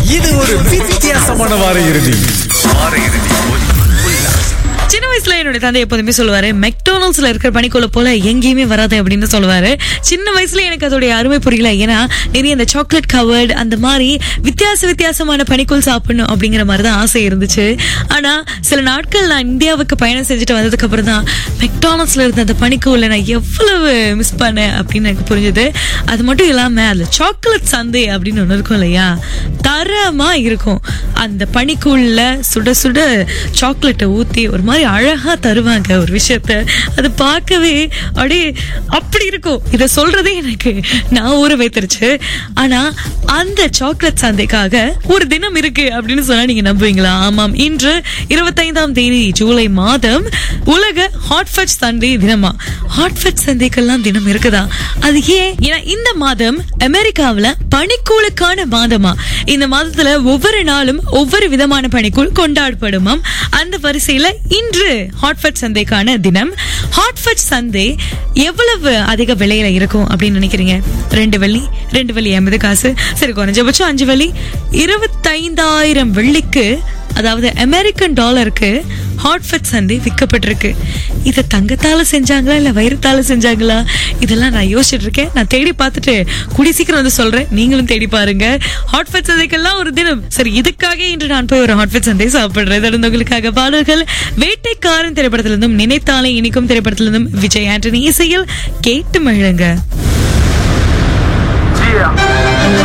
இது ஒரு வித்தியாசமான வார இறுதி சின்ன வயசுல என்னோட தந்தை எப்போதுமே சொல்லுவாரு மெக்டோனல்ஸ்ல இருக்கிற பனிக்குள்ள போல எங்கேயுமே வராது அப்படின்னு சொல்லுவாரு சின்ன வயசுல எனக்கு அதோடைய அருமை புரியல ஏன்னா நிறைய இந்த சாக்லேட் கவர்டு அந்த மாதிரி வித்தியாச வித்தியாசமான பனிக்குள் சாப்பிடணும் அப்படிங்கிற மாதிரி தான் ஆசை இருந்துச்சு ஆனா சில நாட்கள் நான் இந்தியாவுக்கு பயணம் செஞ்சுட்டு வந்ததுக்கு அப்புறம் தான் மெக்டானல்ஸ்ல இருந்த அந்த பனிக்குள்ள நான் எவ்வளவு மிஸ் பண்ணேன் அப்படின்னு எனக்கு புரிஞ்சுது அது மட்டும் இல்லாம அதுல சாக்லேட் சந்தை அப்படின்னு ஒண்ணு இருக்கும் இல்லையா தரமா இருக்கும் அந்த பனிக்குள்ள சுட சுட சாக்லேட்டை ஊத்தி ஒரு மாதிரி அழகா தருவாங்க ஒரு விஷயத்த அது பார்க்கவே அப்படியே அப்படி இருக்கும் இத சொல்றதே எனக்கு நான் ஊற வைத்திருச்சு ஆனா அந்த சாக்லேட் சந்தைக்காக ஒரு தினம் இருக்கு அப்படின்னு சொன்னா நீங்க நம்புவீங்களா ஆமாம் இன்று இருபத்தைந்தாம் தேதி ஜூலை மாதம் உலக ஹாட் ஃபட் சந்தை தினமா ஹாட் ஃபட் சந்தைக்கெல்லாம் தினம் இருக்குதா அது ஏன் ஏன்னா இந்த மாதம் அமெரிக்காவுல பனிக்கூழுக்கான மாதமா இந்த மாதத்துல ஒவ்வொரு நாளும் ஒவ்வொரு விதமான பனிக்கூழ் கொண்டாடப்படுமாம் அந்த வரிசையில இன்று ஹாட்ஃபட் சந்தைக்கான தினம் ஹாட்ஃபட் சந்தை எவ்வளவு அதிக விலையில இருக்கும் அப்படின்னு நினைக்கிறீங்க ரெண்டு வெள்ளி ரெண்டு வெள்ளி எண்பது காசு சரி குறைஞ்சபட்சம் அஞ்சு வெள்ளி இருபத்தைந்தாயிரம் வெள்ளிக்கு அதாவது அமெரிக்கன் டாலருக்கு ஹாட்ஃபட் சந்தை விற்கப்பட்டிருக்கு இதை தங்கத்தால செஞ்சாங்களா இல்ல வைரத்தால செஞ்சாங்களா இதெல்லாம் நான் யோசிச்சுட்டு இருக்கேன் நான் தேடி பார்த்துட்டு கூடி சீக்கிரம் வந்து சொல்றேன் நீங்களும் தேடி பாருங்க ஹாட்ஃபட் சந்தைக்கெல்லாம் ஒரு தினம் சரி இதுக்காக இன்று நான் போய் ஒரு ஹாட்ஃபட் சந்தை சாப்பிடுறேன் தொடர்ந்து உங்களுக்காக பாடல்கள் வேட்டைக்காரன் திரைப்படத்திலிருந்தும் நினைத்தாலே இனிக்கும் திரைப்படத்திலிருந்தும் விஜய் ஆண்டனி இசையில் கேட்டு மகிழுங்க